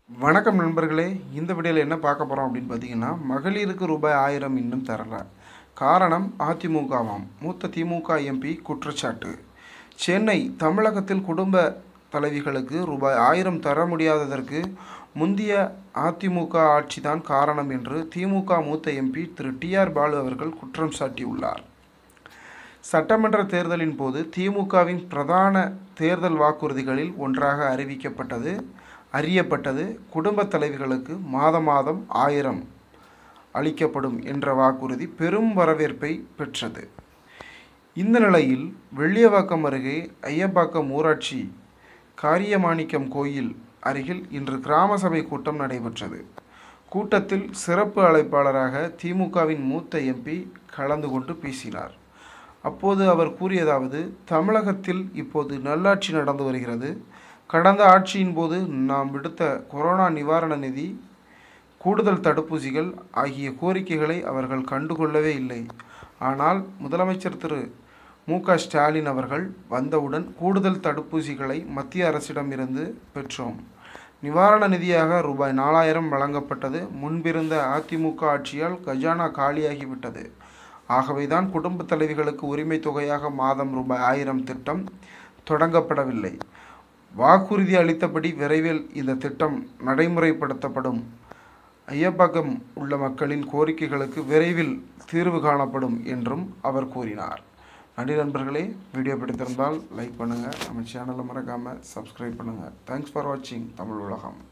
வணக்கம் நண்பர்களே இந்த வீடியோவில் என்ன பார்க்க போகிறோம் அப்படின்னு பார்த்தீங்கன்னா மகளிருக்கு ரூபாய் ஆயிரம் இன்னும் தரல காரணம் அதிமுகவாம் மூத்த திமுக எம்பி குற்றச்சாட்டு சென்னை தமிழகத்தில் குடும்ப தலைவிகளுக்கு ரூபாய் ஆயிரம் தர முடியாததற்கு முந்தைய அதிமுக ஆட்சிதான் காரணம் என்று திமுக மூத்த MP Thiru T R Baalu அவர்கள் குற்றம் சாட்டியுள்ளார் சட்டமன்ற தேர்தலின் போது திமுகவின் பிரதான தேர்தல் வாக்குறுதிகளில் ஒன்றாக அறிவிக்கப்பட்டது அறியப்பட்டது குடும்பத் தலைவிகளுக்கு மாத மாதம் ஆயிரம் அளிக்கப்படும் என்ற வாக்குறுதி பெரும் வரவேற்பை பெற்றது இந்த நிலையில் வெள்ளியவாக்கம் அருகே ஐயப்பாக்கம் ஊராட்சி காரியமாணிக்கம் கோயில் அருகில் இன்று கிராம சபை கூட்டம் நடைபெற்றது கூட்டத்தில் சிறப்பு அழைப்பாளராக திமுகவின் மூத்த எம்பி கலந்து கொண்டு பேசினார் அப்போது அவர் கூறியதாவது தமிழகத்தில் இப்போது நல்லாட்சி நடந்து வருகிறது கடந்த ஆட்சியின் போது நாம் விடுத்த கொரோனா நிவாரண நிதி கூடுதல் தடுப்பூசிகள் ஆகிய கோரிக்கைகளை அவர்கள் கண்டுகொள்ளவே இல்லை ஆனால் முதலமைச்சர் திரு மு க ஸ்டாலின் அவர்கள் வந்தவுடன் கூடுதல் தடுப்பூசிகளை மத்திய அரசிடமிருந்து பெற்றோம் நிவாரண நிதியாக ரூபாய் நாலாயிரம் வழங்கப்பட்டது முன்பிருந்த அதிமுக ஆட்சியால் கஜானா காலியாகிவிட்டது ஆகவேதான் குடும்ப தலைவிகளுக்கு உரிமை தொகையாக மாதம் ரூபாய் ஆயிரம் திட்டம் தொடங்கப்படவில்லை வாக்குறுதி அளித்தபடி விரைவில் இந்த திட்டம் நடைமுறைப்படுத்தப்படும் ஐயப்பாக்கம் உள்ள மக்களின் கோரிக்கைகளுக்கு விரைவில் தீர்வு காணப்படும் என்றும் அவர் கூறினார் நன்றி நண்பர்களே வீடியோ பிடித்திருந்தால் லைக் பண்ணுங்கள் நம்ம சேனலை மறக்காமல் சப்ஸ்கிரைப் பண்ணுங்கள் தேங்க்ஸ் ஃபார் வாட்சிங் தமிழ் உலகம்